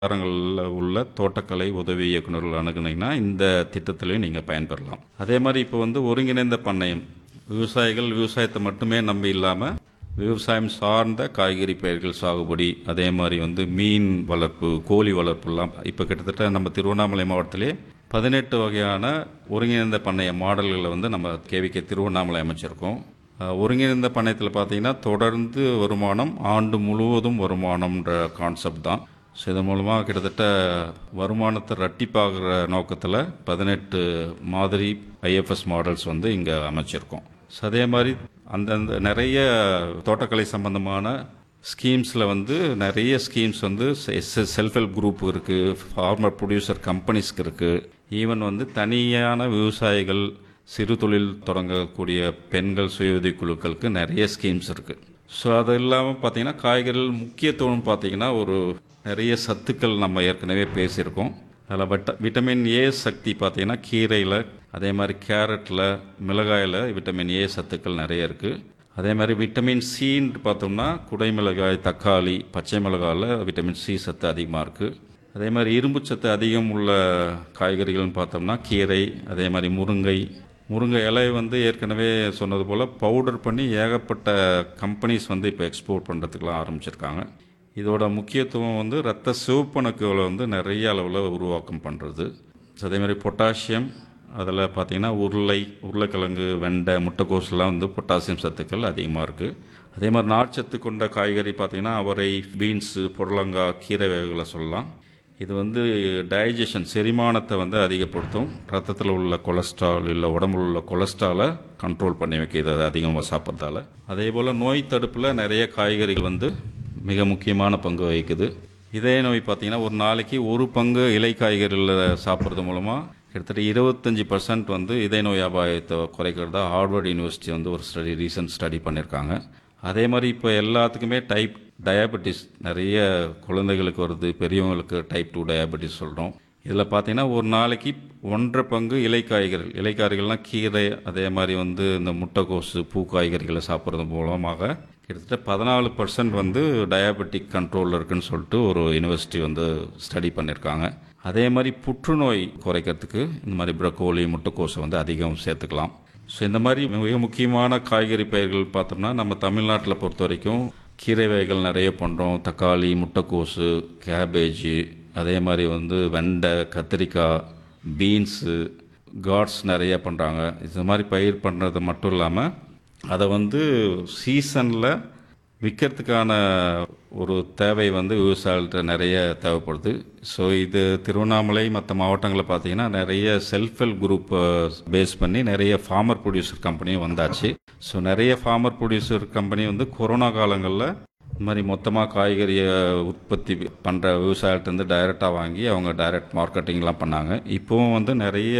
வட்டாரங்களில் உள்ள தோட்டக்கலை உதவி இயக்குநர்கள் அணுகுனீங்கன்னா இந்த திட்டத்திலையும் நீங்கள் பயன்பெறலாம் அதே மாதிரி இப்போ வந்து ஒருங்கிணைந்த பண்ணையம் விவசாயிகள் விவசாயத்தை மட்டுமே நம்பி இல்லாமல் விவசாயம் சார்ந்த காய்கறி பயிர்கள் சாகுபடி அதே மாதிரி வந்து மீன் வளர்ப்பு கோழி வளர்ப்புலாம் இப்போ கிட்டத்தட்ட நம்ம திருவண்ணாமலை மாவட்டத்திலே பதினெட்டு வகையான ஒருங்கிணைந்த பண்ணைய மாடல்களை வந்து நம்ம கேவிகே திருவண்ணாமலை அமைச்சிருக்கோம் அஹ், ஒருங்கிணைந்த பண்ணையத்தில் பார்த்தீங்கன்னா தொடர்ந்து வருமானம் ஆண்டு முழுவதும் வருமானம்ன்ற கான்செப்ட் தான் ஸோ இதன் மூலமாக கிட்டத்தட்ட வருமானத்தை ரெட்டிப்பாகிற நோக்கத்தில் பதினெட்டு மாதிரி ஐஎஃப்எஸ் மாடல்ஸ் வந்து இங்கே அமைச்சிருக்கோம் ஸோ அதே மாதிரி அந்தந்த நிறைய தோட்டக்கலை சம்பந்தமான ஸ்கீம்ஸில் வந்து நிறைய ஸ்கீம்ஸ் வந்து செல்ஃப் ஹெல்ப் குரூப் இருக்குது ஃபார்மர் ப்ரொடியூசர் கம்பெனிஸ்க்கு இருக்குது ஈவன் வந்து தனியான விவசாயிகள் சிறு தொழில் தொடங்கக்கூடிய பெண்கள் சுய உதவிக் குழுக்களுக்கு நிறைய ஸ்கீம்ஸ் இருக்குது ஸோ அது இல்லாமல் பார்த்தீங்கன்னா காய்கறிகள் முக்கியத்துவம் பார்த்தீங்கன்னா ஒரு நிறைய சத்துக்கள் நம்ம ஏற்கனவே பேசியிருக்கோம் அதில் விட்ட விட்டமின் ஏ சக்தி பார்த்தீங்கன்னா கீரையில் அதே மாதிரி கேரட்டில் மிளகாயில் விட்டமின் ஏ சத்துக்கள் நிறைய இருக்குது அதே மாதிரி விட்டமின் சின்னு பார்த்தோம்னா குடை மிளகாய் தக்காளி பச்சை மிளகாயில் விட்டமின் சி சத்து அதிகமாக இருக்குது அதே மாதிரி இரும்பு சத்து அதிகம் உள்ள காய்கறிகள்னு பார்த்தோம்னா கீரை அதே மாதிரி முருங்கை முருங்கை இலை வந்து ஏற்கனவே சொன்னது போல் பவுடர் பண்ணி ஏகப்பட்ட கம்பெனிஸ் வந்து இப்போ எக்ஸ்போர்ட் பண்ணுறதுக்குலாம் ஆரம்பிச்சிருக்காங்க இதோட முக்கியத்துவம் வந்து ரத்த சிவப்பணுக்களை வந்து நிறைய அளவில் உருவாக்கம் பண்ணுறது அதே மாதிரி பொட்டாசியம் அதில் பார்த்தீங்கன்னா உருளை உருளைக்கிழங்கு வெண்டை முட்டைக்கோஸ்லாம் வந்து பொட்டாசியம் சத்துக்கள் அதிகமாக இருக்குது அதே மாதிரி நார்ச்சத்து கொண்ட காய்கறி பார்த்தீங்கன்னா அவரை பீன்ஸு புடலங்காய் கீரை வகைகளை சொல்லலாம் இது வந்து டைஜஷன் செரிமானத்தை வந்து அதிகப்படுத்தும் ரத்தத்தில் உள்ள கொலஸ்ட்ரால் இல்லை உடம்புல உள்ள கொலஸ்ட்ராலை கண்ட்ரோல் பண்ணி வைக்கிறது அது அதிகமாக சாப்பிட்றதால அதே போல் நோய் தடுப்பில் நிறைய காய்கறிகள் வந்து மிக முக்கியமான பங்கு வகிக்குது இதய நோய் பார்த்தீங்கன்னா ஒரு நாளைக்கு ஒரு பங்கு இலை காய்கறிகளை சாப்பிட்றது மூலமாக கிட்டத்தட்ட இருபத்தஞ்சி பர்சன்ட் வந்து இதய நோய் அபாயத்தை குறைக்கிறதா ஹார்வர்ட் யூனிவர்சிட்டி வந்து ஒரு ஸ்டடி ரீசன்ட் ஸ்டடி பண்ணியிருக்காங்க அதே மாதிரி இப்போ எல்லாத்துக்குமே டைப் டயபெட்டிஸ் நிறைய குழந்தைகளுக்கு வருது பெரியவங்களுக்கு டைப் டூ டயபெட்டிஸ் சொல்கிறோம் இதில் பார்த்தீங்கன்னா ஒரு நாளைக்கு ஒன்றரை பங்கு இலைக்காய்கறிகள் இலைக்காய்கறிகள்லாம் கீரை அதே மாதிரி வந்து இந்த முட்டைக்கோசு பூ காய்கறிகளை சாப்பிட்றது மூலமாக கிட்டத்தட்ட பதினாலு பர்சன்ட் வந்து டயபெட்டிக் கண்ட்ரோலில் இருக்குன்னு சொல்லிட்டு ஒரு யூனிவர்சிட்டி வந்து ஸ்டடி பண்ணியிருக்காங்க அதே மாதிரி புற்றுநோய் குறைக்கிறதுக்கு இந்த மாதிரி ப்ரக்கோலி முட்டைக்கோஸை வந்து அதிகம் சேர்த்துக்கலாம் ஸோ இந்த மாதிரி மிக முக்கியமான காய்கறி பயிர்கள் பார்த்தோம்னா நம்ம தமிழ்நாட்டில் பொறுத்த வரைக்கும் கீரை வகைகள் நிறைய பண்ணுறோம் தக்காளி முட்டைக்கோசு கேபேஜு அதே மாதிரி வந்து வெண்டை கத்திரிக்காய் பீன்ஸு கார்ட்ஸ் நிறைய பண்ணுறாங்க இந்த மாதிரி பயிர் பண்ணுறது மட்டும் இல்லாமல் அதை வந்து சீசனில் விற்கிறதுக்கான ஒரு தேவை வந்து விவசாயிகள்கிட்ட நிறைய தேவைப்படுது ஸோ இது திருவண்ணாமலை மற்ற மாவட்டங்களில் பார்த்தீங்கன்னா நிறைய செல்ஃப் ஹெல்ப் குரூப் பேஸ் பண்ணி நிறைய ஃபார்மர் ப்ரொடியூசர் கம்பெனியும் வந்தாச்சு ஸோ நிறைய ஃபார்மர் ப்ரொடியூசர் கம்பெனி வந்து கொரோனா காலங்களில் இந்த மாதிரி மொத்தமாக காய்கறியை உற்பத்தி பண்ணுற விவசாயிகிட்டேருந்து டைரெக்டாக வாங்கி அவங்க டைரக்ட் மார்க்கெட்டிங்லாம் பண்ணாங்க இப்போவும் வந்து நிறைய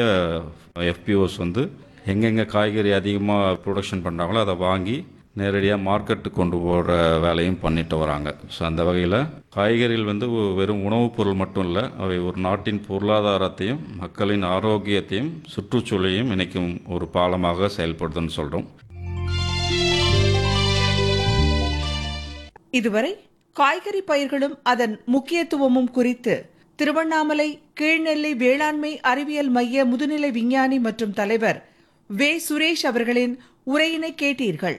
எஃபிஓஸ் வந்து எங்கெங்கே காய்கறி அதிகமாக ப்ரொடக்ஷன் பண்ணுறாங்களோ அதை வாங்கி நேரடியாக மார்க்கெட்டுக்கு கொண்டு போகிற வேலையும் பண்ணிட்டு வராங்க ஸோ அந்த வகையில் காய்கறிகள் வந்து ஒ- வெறும் உணவுப் பொருள் மட்டும் இல்லை அவை ஒரு நாட்டின் பொருளாதாரத்தையும் மக்களின் ஆரோக்கியத்தையும் சுற்றுச்சூழலையும் இணைக்கும் ஒரு பாலமாக செயல்படுதுன்னு சொல்கிறோம் இதுவரை காய்கறி பயிர்களும் அதன் முக்கியத்துவமும் குறித்து திருவண்ணாமலை கீழ்நெல்லை வேளாண்மை அறிவியல் மைய முதுநிலை விஞ்ஞானி மற்றும் தலைவர் வே சுரேஷ் அவர்களின் உரையினை கேட்டீர்கள்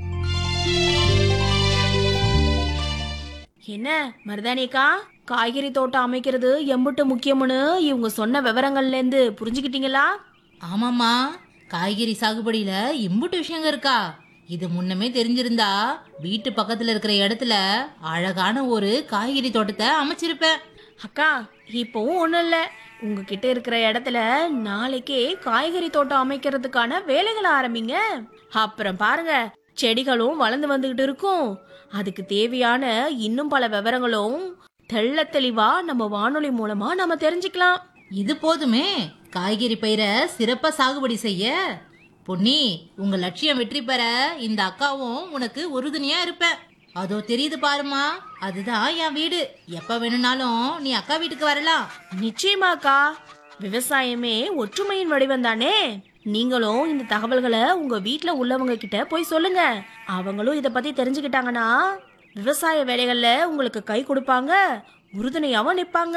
என்ன மருதானிக்கா காய்கறி தோட்டம் அமைக்கிறது எம்புட்டு முக்கியம்னு இவங்க சொன்ன விவரங்கள்ல இருந்து புரிஞ்சுக்கிட்டீங்களா ஆமாம்மா காய்கறி சாகுபடியில இம்புட்டு விஷயங்க இருக்கா இது முன்னமே தெரிஞ்சிருந்தா வீட்டு பக்கத்துல இருக்கிற இடத்துல அழகான ஒரு காய்கறி தோட்டத்தை அமைச்சிருப்பேன் அக்கா இப்போவும் ஒன்றும் இல்லை உங்ககிட்ட இருக்கிற இடத்துல நாளைக்கே காய்கறி தோட்டம் அமைக்கிறதுக்கான வேலைகளை ஆரம்பிங்க அப்புறம் பாருங்க செடிகளும் வளர்ந்து வந்துகிட்டு இருக்கும் அதுக்கு தேவையான இன்னும் பல விவரங்களும் தெள்ள தெளிவா நம்ம வானொலி மூலமா நம்ம தெரிஞ்சுக்கலாம் இது போதுமே காய்கறி பயிரை சிறப்பா சாகுபடி செய்ய பொன்னி உங்க லட்சியம் வெற்றி பெற இந்த அக்காவும் உனக்கு உறுதுணையா இருப்பேன் அதோ தெரியுது பாருமா அதுதான் என் வீடு எப்ப வேணும்னாலும் நீ அக்கா வீட்டுக்கு வரலாம் நிச்சயமாக்கா விவசாயமே ஒற்றுமையின் வடிவம் தானே நீங்களும் இந்த தகவல்களை உங்க வீட்ல உள்ளவங்க கிட்ட போய் சொல்லுங்க அவங்களும் இத பத்தி தெரிஞ்சுக்கிட்டாங்கன்னா விவசாய வேலைகள்ல உங்களுக்கு கை கொடுப்பாங்க உறுதுணையாவும் நிப்பாங்க